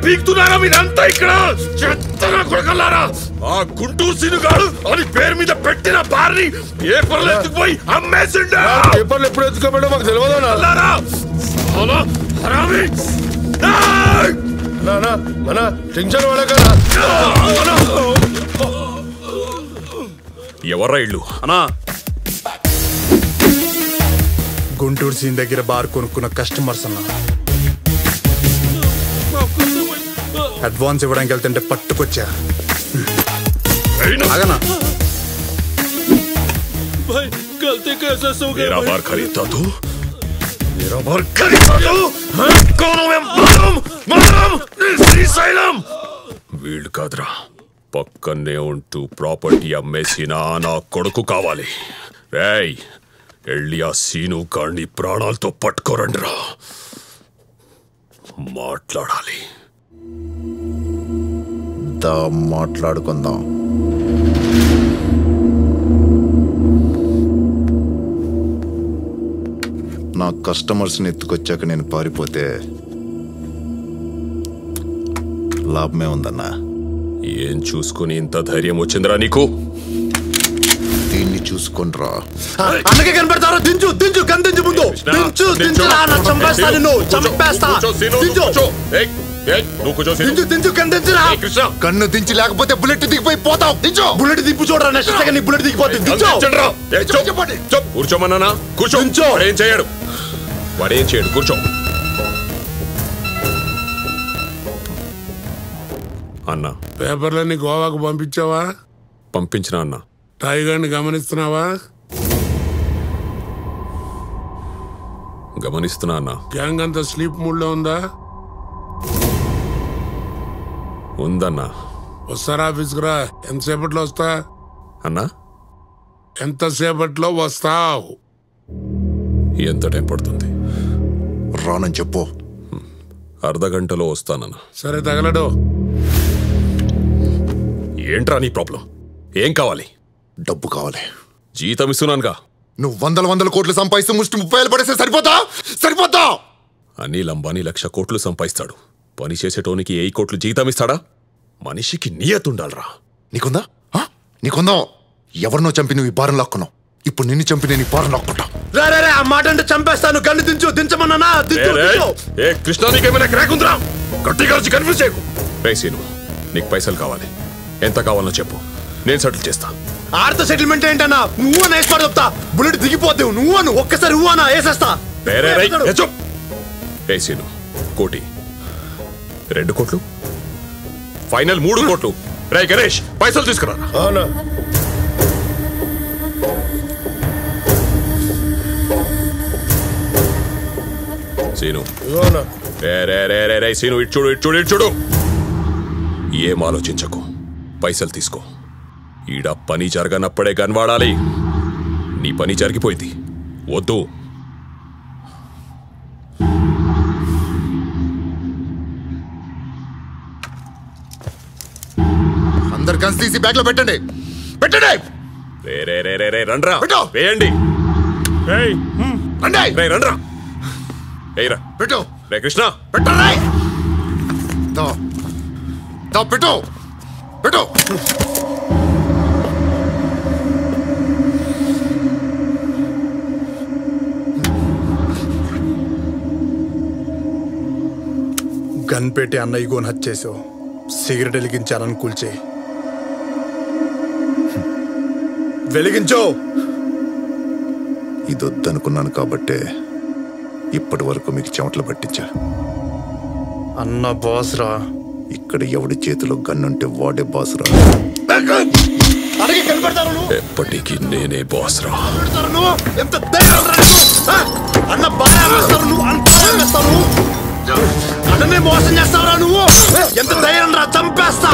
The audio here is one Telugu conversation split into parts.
పీకుతున్నారా మీరంతా ఇక్కడ చెత్తగా కొడకల్లారా ఆ గుంటూరు సినుగాడు అని పేరు మీద పెట్టిన బార్ని పేపర్లు ఎత్తుకుపోయి అమ్మేసిండా పేపర్లు ఎప్పుడు ఎత్తుకోబెట్టో మాకు తెలియదు అల్లారా చాలా హరామి ఏయ్! అన్నా మన టెన్షన్ పడకరా ఎవర్రా ఇల్లు అన్నా గుంటూరు సీన్ దగ్గర బార్ కొనుక్కున్న కస్టమర్స్ అన్న అడ్వాన్స్ ఇవ్వడానికి వెళ్తుంటే పట్టుకొచ్చా ఆగనా भाई गलती कैसे सो गए मेरा बार खरीदता तू मेरा बार खरीदता तू हाँ? कौन हूं मैं मालूम मालूम శ్రీశైలం వీళ్ళు కాదురా పక్కనే ఉంటూ ప్రాపర్టీ అమ్మేసిన నా కొడుకు కావాలి రేయ్ వెళ్ళి ఆ సీను గాడిని ప్రాణాలతో పట్టుకోరండిరా మాట్లాడాలి దా మాట్లాడుకుందాం నా కస్టమర్స్ని ఎత్తుకొచ్చాక నేను పారిపోతే లాభమే ఉందన్నా ఏం చూసుకుని ఇంత ధైర్యం వచ్చిందిరా నీకు దీన్ని చూసుకొనిరా అన్నకే కనబడతారో దించు దించు కనిదించు ముందు దించు దించు రా, నా చంపేస్తా నిన్ను చంపేస్తా దించు దించు దించు కనిదించురా కన్ను దించి లేకపోతే బుల్లెట్ దిగిపోయి పోతావు దించు బుల్లెట్ దిప్పు చూడరా నెక్స్ట్ సెకండ్ నీ బుల్లెట్ దిగిపోతుంది దించు కూర్చోమన్నానా కూర్చో కూర్చో. వాడేం చేయడు వాడేం చేయడు కూర్చో అన్న పేపర్లన్నీ గోవాకు పంపించావా పంపించిన అన్న టైగర్ని గమనిస్తున్నావా గమనిస్తున్నా అన్న గ్యాంగ్ అంతా స్లీప్ మూడ్ లో ఉందా ఉందన్నా వస్తారా ఆఫీస్కి రా ఎంతసేపట్లో వస్తా అన్నా ఎంతసేపట్లో వస్తావు ఎంత టైం పడుతుంది రానని చెప్పు అర్ధ గంటలో వస్తానన్న సరే తగలడు ఏంట్రా నీ ప్రాబ్లం ఏం కావాలి డబ్బు కావాలి జీతం ఇస్తున్నానుగా నువ్వు వందల వందల కోట్లు సంపాదిస్తూ ముష్టి ముప్పై వేలు పడేస్తే సరిపోతా సరిపోతా అనిల్ అంబానీ లక్ష కోట్లు సంపాదిస్తాడు పని చేసేటోనికి ఏ కోట్లు జీతం ఇస్తాడా మనిషికి నియత ఉండాలరా నీకుందా ఆ? నీకుందా ఎవరినో చంపి నువ్వు ఈ బారం లాక్కున్నావు ఇప్పుడు నిన్ను చంపి నేను ఈ బారం లాక్కుంటా రే రే రే ఆ మాట అంటే చంపేస్తాను గన్ను దించు దించమన్నానా దించు దించు ఏ కృష్ణ నీకేమైనా క్రాక్ ఉందిరా గట్టి కలిసి కన్ఫ్యూజ్ చేయకు రే సీను నీకు పైసలు కావాలి ఎంత కావాలో చెప్పు నేను సెటిల్ చేస్తా ఆడతో సెటిల్మెంట్ ఏంటన్నా నువ్వు అని వేసి చెప్తా బుల్లెట్ దిగిపోతావు నువ్వు అను ఒక్కసారి నువ్వు అన్నా వేసేస్తా రే రే రే ఏ చూప్. ఏ సీను కోటి రెండు కోట్లు ఫైనల్ మూడు కోట్లు రే గణేష్ పైసలు తీసుకురా అవునా సీను ఇవ్వనా రే రే రే రే రే సీను ఇటు చూడు ఇటు చూడు ఇటు చూడు ఏం ఆలోచించకు పైసలు తీసుకో ఈడ పని జరగనప్పుడే కనవాడాలి నీ పని జరిగిపోయింది వద్దు అందరు గన్స్ తీసి బ్యాగ్ లో పెట్టండి పెట్టండి రే రే రే రే రే రండ్రా పెట్టు. వేయండి రండి రే రండ్రా ఏయ్రా పెట్టు రే కృష్ణ పెట్టండి దా దా పెట్టు పెట్టు గన్ పెట్టి అన్నయ్య గోన్ హత్యేసావు సిగరెట్ వెలిగించాలని కూల్చే వెలిగించో ఇది వద్దనుకున్నాను కాబట్టే ఇప్పటి వరకు మీకు చెమటలు పట్టించా అన్న బాస్ రా ఇక్కడ ఎవడి చేతిలో గన్నుంటే వాడే బాసురా అలాగే కనపడతారు నువ్వు ఎప్పటికీ నేనే బాస్ రా కనపడతారు నువ్వు ఎంత ధైర్యం రా నీకు? ఆ? అన్న బాగా అమ్మేస్తారు నువ్వు అంత బాగా అమ్మేస్తావు నువ్వు అన్ననే మోసం చేస్తావురా నువ్వు ఎంత ధైర్యం రా చంపేస్తా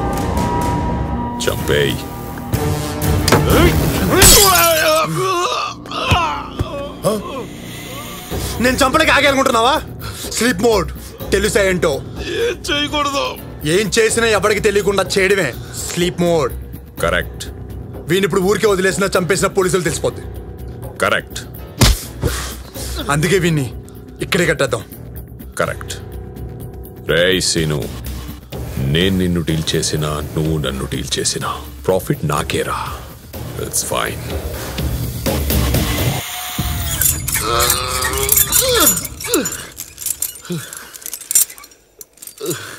చంపేయ్ నేను చంపడానికి ఆగాలనుకుంటున్నావా స్లీప్ మోడ్ తెలుసా ఏంటో చేయకూడదు ఏం చేసినా ఎవరికి తెలియకుండా చేయడమే స్లీప్ మోడ్ కరెక్ట్ వీని ఇప్పుడు ఊరికే వదిలేసినా చంపేసిన పోలీసులు తెలిసిపోద్ది కరెక్ట్ అందుకే వీన్ని ఇక్కడే కట్టేద్దాం కరెక్ట్ రేయ్ సీను నేను నిన్ను డీల్ చేసినా నువ్వు నన్ను డీల్ చేసినా ప్రాఫిట్ నాకేరా ఇట్స్ ఫైన్ Ugh.